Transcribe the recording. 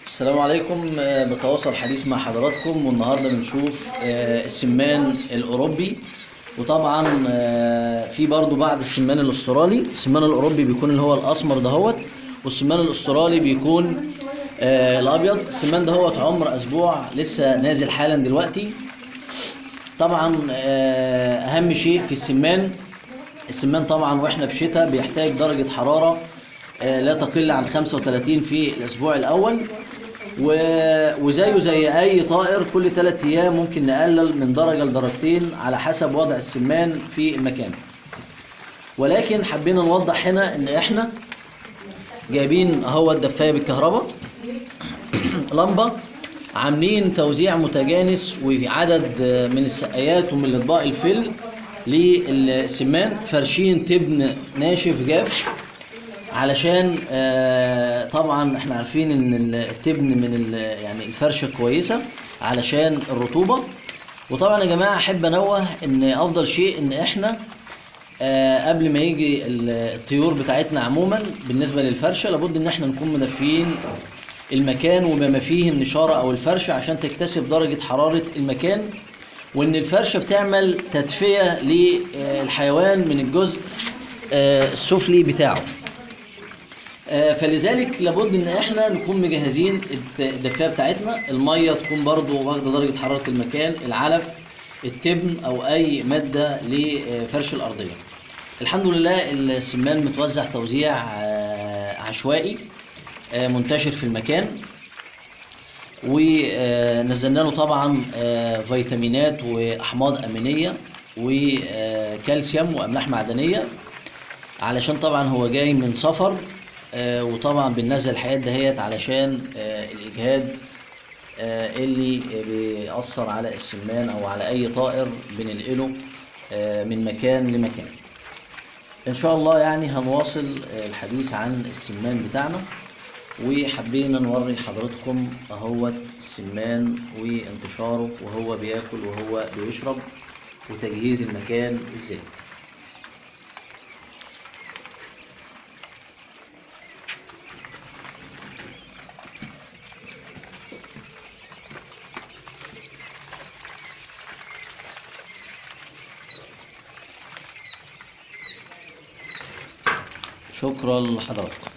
السلام عليكم آه، بتواصل الحديث مع حضراتكم والنهارده بنشوف آه، السمان الاوروبي وطبعا آه، في برضو بعد السمان الاسترالي السمان الاوروبي بيكون اللي هو الاسمر دهوت والسمان الاسترالي بيكون آه، الابيض السمان دهوت عمر اسبوع لسه نازل حالا دلوقتي طبعا آه، اهم شيء في السمان السمان طبعا واحنا في شتاء بيحتاج درجة حرارة آه، لا تقل عن 35 في الاسبوع الاول و- وزيه زي اي طائر كل 3 ايام ممكن نقلل من درجة لدرجتين على حسب وضع السمان في المكان ولكن حبينا نوضح هنا ان احنا جايبين اهو الدفاية بالكهرباء لمبة عاملين توزيع متجانس وعدد من السقايات ومن الاطباق الفل للسمان فرشين تبن ناشف جاف علشان آه، طبعا احنا عارفين ان التبن من ال- يعني الفرشه كويسه علشان الرطوبه وطبعا يا جماعه احب انوه ان افضل شيء ان احنا آه، قبل ما يجي ال- الطيور بتاعتنا عموما بالنسبه للفرشه لابد ان احنا نكون مدفيين المكان وبما فيه النشاره او الفرشه عشان تكتسب درجه حراره المكان وان الفرشه بتعمل تدفئه للحيوان من الجزء آه، السفلي بتاعه آه، فلذلك لابد ان احنا نكون مجهزين الد- الدفايه بتاعتنا الميه تكون برضو واخده درجه حراره المكان العلف التبن او اي ماده لفرش الارضيه الحمد لله السمان متوزع توزيع آه، عشوائي آه، منتشر في المكان ونزلنا له طبعا آه، فيتامينات واحماض امينيه وكالسيوم واملاح معدنيه علشان طبعا هو جاي من سفر آه، وطبعا بننزل الحاجات دهيت علشان آه، الاجهاد آه، اللي بيأثر على السمان او على اي طائر بننقله آه، من مكان لمكان ان شاء الله يعني هنواصل آه، الحديث عن السمان بتاعنا وحبينا نوري حضراتكم اهوت السمان وانتشاره وهو بياكل وهو بيشرب وتجهيز المكان ازاي شكرا لحضراتكم